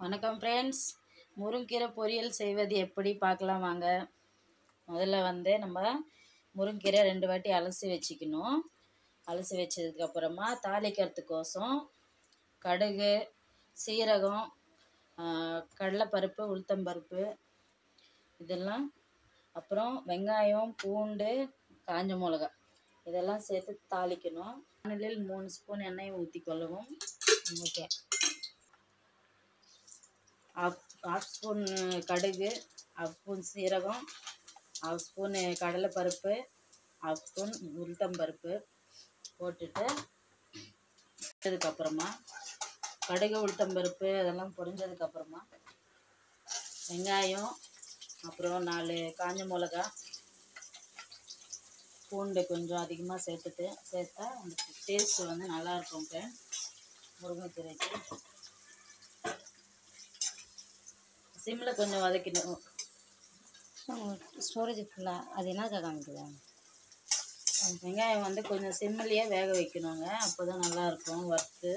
வணக்கம் ஃப்ரெண்ட்ஸ் முருங்கீரை பொரியல் செய்வது எப்படி பார்க்கலாம் வாங்க முதல்ல வந்து நம்ம முருங்கீரை ரெண்டு வாட்டி அலசி வச்சுக்கணும் அலசி வச்சதுக்கப்புறமா தாளிக்கிறதுக்கோசம் கடுகு சீரகம் ஆ, கடலைப்பருப்பு உளுத்தம்பருப்பு இதெல்லாம் அப்புறம் வெங்காயம் பூண்டு காஞ்ச மிளகா இதெல்லாம் சேர்த்து தாளிக்கணும் வானலில் மூணு ஸ்பூன் எண்ணெயை ஊற்றிக்கொள்ளவும் ஓகே ஆஃப் ஆஃப் ஸ்பூன் கடுகு ஆஃப் ஸ்பூன் சீரகம் ஆஃப் ஸ்பூன் கடலைப்பருப்பு ஆஃப் ஸ்பூன் உளுத்தம்பருப்பு போட்டுட்டு அதுக்கப்புறமா கடுகு உளுத்தம்பருப்பு அதெல்லாம் பொரிஞ்சதுக்கப்புறமா வெங்காயம் அப்புறம் நாலு காஞ்ச மிளகா பூண்டு கொஞ்சம் அதிகமாக சேர்த்துட்டு சேர்த்தா அந்த டேஸ்ட் வந்து நல்லா இருக்கும் ஃப்ரெண்ட்ஸ் முருங்கைக்கீரைக்கு சிம்மில் கொஞ்சம் வதக்கிடணும் ஸ்டோரேஜ் ஃபுல்லாக அது என்னக்கா காமிக்குது வெங்காயம் வந்து கொஞ்சம் சிம்மிலேயே வேக வைக்கணுங்க அப்போ தான் நல்லாயிருக்கும் வறுத்து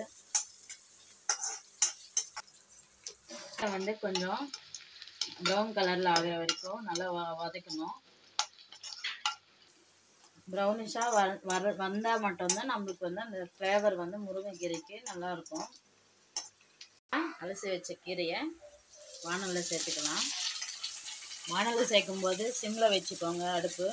வந்து கொஞ்சம் ப்ரௌன் கலரில் ஆகிற வரைக்கும் நல்லா வ வதக்கணும் ப்ரௌனிஷாக வ வர வந்தால் மட்டும்தான் நம்மளுக்கு வந்து அந்த ஃப்ளேவர் வந்து முருங்கைக்கீரைக்கு நல்லாயிருக்கும் அலசி வச்ச கீரையை வானலில் சேர்த்துக்கலாம் வானலில் சேர்க்கும்போது சிம்மில் வச்சுக்கோங்க அடுப்பு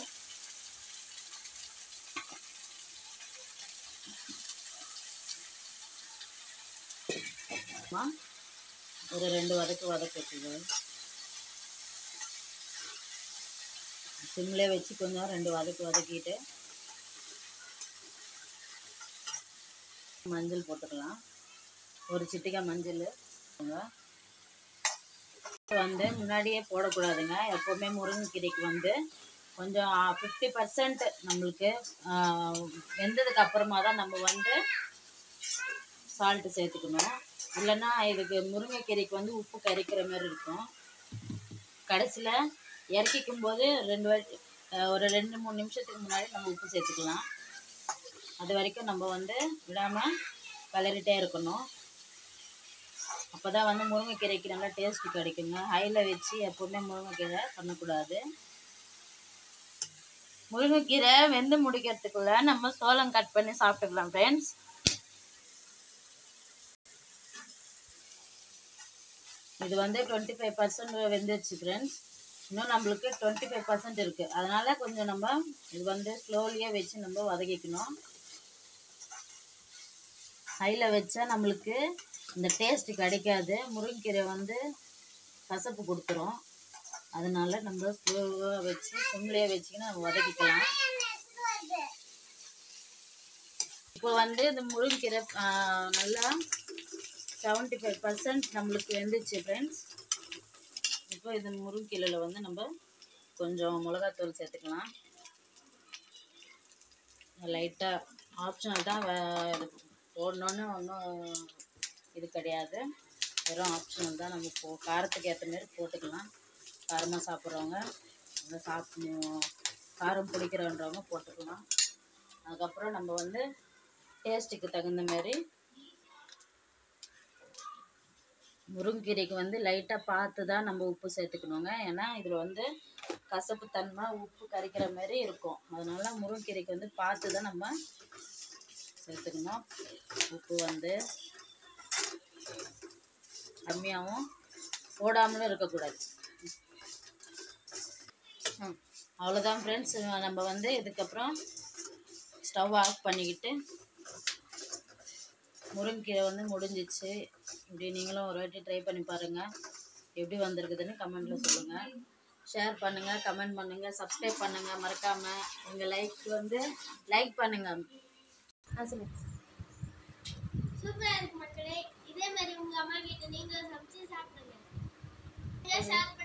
அப்புறமா ஒரு ரெண்டு வதக்கு வதக்கிட்டுங்க சிம்லே வச்சு கொஞ்சம் ரெண்டு வதக்கு வதக்கிட்டு மஞ்சள் போட்டுக்கலாம் ஒரு சிட்டிக்காய் மஞ்சள் வந்து முன்னாடியே போடக்கூடாதுங்க எப்போவுமே முருங்கைக்கீரைக்கு வந்து கொஞ்சம் ஃபிஃப்டி பர்சன்ட் நம்மளுக்கு ஆஹ், வெந்ததுக்கு அப்புறமா தான் நம்ம வந்து சால்ட்டு சேர்த்துக்கணும் இல்லைன்னா இதுக்கு முருங்கைக்கீரைக்கு வந்து உப்பு கரிக்கிற மாதிரி இருக்கும் கடைசியில் இறக்கிக்கும் போது ரெண்டு வாட்டி அஹ், ஒரு ரெண்டு மூணு நிமிஷத்துக்கு முன்னாடி நம்ம உப்பு சேர்த்துக்கலாம் அது வரைக்கும் நம்ம வந்து விடாமல் கலரிட்டே இருக்கணும் அப்போ தான் வந்து முருங்கைக்கீரைக்கு நல்லா டேஸ்ட் கிடைக்குங்க ஹையில் வச்சு எப்போவுமே முருங்கைக்கீரை பண்ணக்கூடாது முருங்கைக்கீரை வெந்து முடிக்கிறதுக்குள்ள நம்ம சோளம் கட் பண்ணி சாப்பிட்டுக்கலாம் ஃப்ரெண்ட்ஸ் இது வந்து டுவெண்ட்டி ஃபைவ் பர்சன்ட் வெந்துருச்சு ஃப்ரெண்ட்ஸ் இன்னும் நம்மளுக்கு டுவெண்ட்டி ஃபைவ் பர்சன்ட் இருக்குது அதனால் கொஞ்சம் நம்ம இது வந்து ஸ்லோலியே வச்சு நம்ம வதக்கிக்கணும் ஹையில் வச்சா நம்மளுக்கு இந்த டேஸ்ட் கிடைக்காது முருங்கைக்கீரை வந்து கசப்பு கொடுத்துரும் அதனால நம்ம ஸ்லோவாக வச்சு சிம்லேயே வச்சுக்கின்னு நம்ம வதக்கிக்கலாம் இப்போ வந்து இந்த முருங்கைக்கீரை ஆ, நல்லா செவன்ட்டி ஃபைவ் பர்சன்ட் நம்மளுக்கு வெந்துச்சு ஃப்ரெண்ட்ஸ் இப்போ இது முருங்கீரையில் வந்து நம்ம கொஞ்சம் மிளகாத்தூள் சேர்த்துக்கலாம் லைட்டாக ஆப்ஷனல் தான் வே- இது போடணுன்னு ஒன்றும் இது கிடையாது வெறும் ஆப்ஷனல் தான் நம்ம போ காரத்துக்கு ஏற்ற மாதிரி போட்டுக்கலாம் காரமாக சாப்பிட்றவங்க நல்லா சாப்பிடணும் காரம் பிடிக்கிறன்றவங்க போட்டுக்கலாம் அதுக்கப்புறம் நம்ம வந்து டேஸ்ட்டுக்கு தகுந்த மாதிரி முருங்கீரைக்கு வந்து லைட்டாக பார்த்து தான் நம்ம உப்பு சேர்த்துக்கணுங்க ஏன்னா இதில் வந்து கசப்பு தன்மை உப்பு கரிக்கிற மாதிரி இருக்கும் அதனால முருங்கீரைக்கு வந்து பார்த்து தான் நம்ம சேர்த்துக்கணும் உப்பு வந்து கம்மியாகவும் போடாமலும் இருக்கக்கூடாது ம் அவ்வளோதான் ஃப்ரெண்ட்ஸ் நம்ம வந்து இதுக்கப்புறம் ஸ்டவ் ஆஃப் பண்ணிக்கிட்டு முருங்கீரை வந்து முடிஞ்சிச்சு இப்படி நீங்களும் ஒரு வாட்டி ட்ரை பண்ணி பாருங்கள் எப்படி வந்திருக்குதுன்னு கமெண்ட்டில் சொல்லுங்கள் ஷேர் பண்ணுங்கள் கமெண்ட் பண்ணுங்கள் சப்ஸ்கிரைப் பண்ணுங்கள் மறக்காமல் எங்கள் லைக் வந்து லைக் பண்ணுங்கள் ஆ சொல்லுங்க சூப்பரா இருக்கு மக்களே இதே மாதிரி உங்க அம்மா கிட்ட நீங்களும் சமைச்சு சாப்பிடுங்க ஷேர்